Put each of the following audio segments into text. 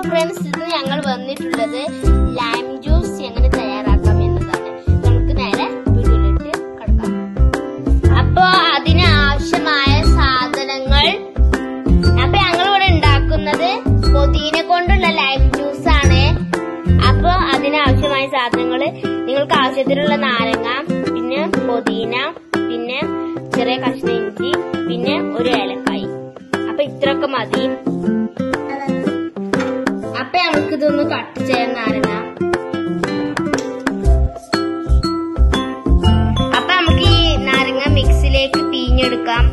friends ഇന്ന് ഞങ്ങൾ വന്നിട്ടുള്ളത് ലൈം ജ്യൂസ് എങ്ങനെ തയ്യാറാക്കാം എന്നതാണ് നമുക്ക് നേരെ വീഡിയോയിലിട്ട് കിടക്കാം അപ്പോ അതിന് ആവശ്യമായ സാധനങ്ങൾ അപ്പൊ ഞങ്ങൾ ഇവിടെ ഉണ്ടാക്കുന്നത് പൊതീന കൊണ്ടുള്ള ലൈം ജ്യൂസ് ആണ് അപ്പൊ അതിന് ആവശ്യമായ സാധനങ്ങൾ നിങ്ങൾക്ക് ആവശ്യത്തിനുള്ള നാരങ്ങ പിന്നെ പൊതീന പിന്നെ ചെറിയ കഷ്ണം ഇഞ്ചി പിന്നെ ഒരു ഏലക്കായി അപ്പൊ ഇത്രയൊക്കെ മതി അപ്പൊ നമുക്ക് ഇതൊന്ന് കട്ട് ചെയ്യാൻ നാരങ്ങ അപ്പൊ നമുക്ക് ഈ നാരങ്ങ മിക്സിലേക്ക് പിഴിഞ്ഞെടുക്കാം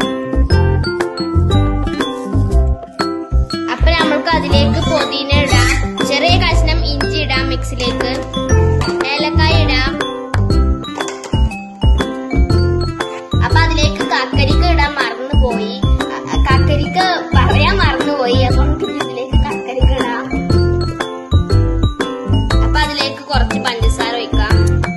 അപ്പൊ നമ്മൾക്ക് അതിലേക്ക് പൊതിന ഇടാം ചെറിയ കഷ്ണം ഇഞ്ചി ഇടാം മിക്സിലേക്ക് ഏലക്കായ ഇടാം അപ്പൊ അതിലേക്ക് കക്കരിക്ക ഇടാൻ മറന്നുപോയി അ- അ- കക്കരിക്ക പറയാൻ മറന്നുപോയി അപ്പൊ നമുക്ക് ഇതിലേക്ക് കക്കരിക്ക ഇടാം അപ്പൊ അതിലേക്ക് കുറച്ച് പഞ്ചസാര ഒഴിക്കാം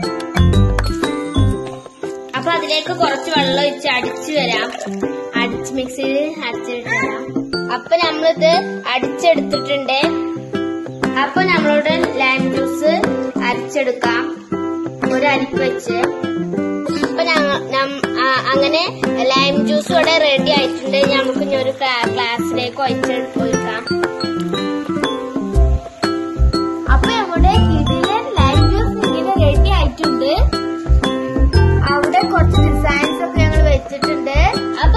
അപ്പൊ അതിലേക്ക് കുറച്ച് വെള്ളം ഒഴിച്ച് അടിച്ചു വരാം അടിച്ച് മിക്സിയിൽ അടിച്ചിട്ട് വരാം അപ്പൊ നമ്മളിത് അടിച്ചെടുത്തിട്ടുണ്ട് അപ്പൊ നമ്മളോട് ലൈം ജ്യൂസ് അരിച്ചെടുക്കാം ഒരു അരിപ്പ് വെച്ച് അപ്പൊ ഞങ്ങ നം- ആ, അങ്ങനെ ലൈം ജ്യൂസ് ഇവിടെ റെഡി ആയിട്ടുണ്ട് ഇനി നമുക്ക് ഇനി ഒരു ഗ്ലാ- ഗ്ലാസ്സിലേക്ക് ഒഴിച്ച് ഒഴിക്കാം അപ്പൊ നമ്മുടെ ഇതിലെ ലൈം ജ്യൂസ് ഇങ്ങനെ റെഡി ആയിട്ടുണ്ട് അവിടെ കുറച്ച് ഡിസൈൻസ് ഒക്കെ ഞങ്ങൾ വെച്ചിട്ടുണ്ട് അപ്പൊ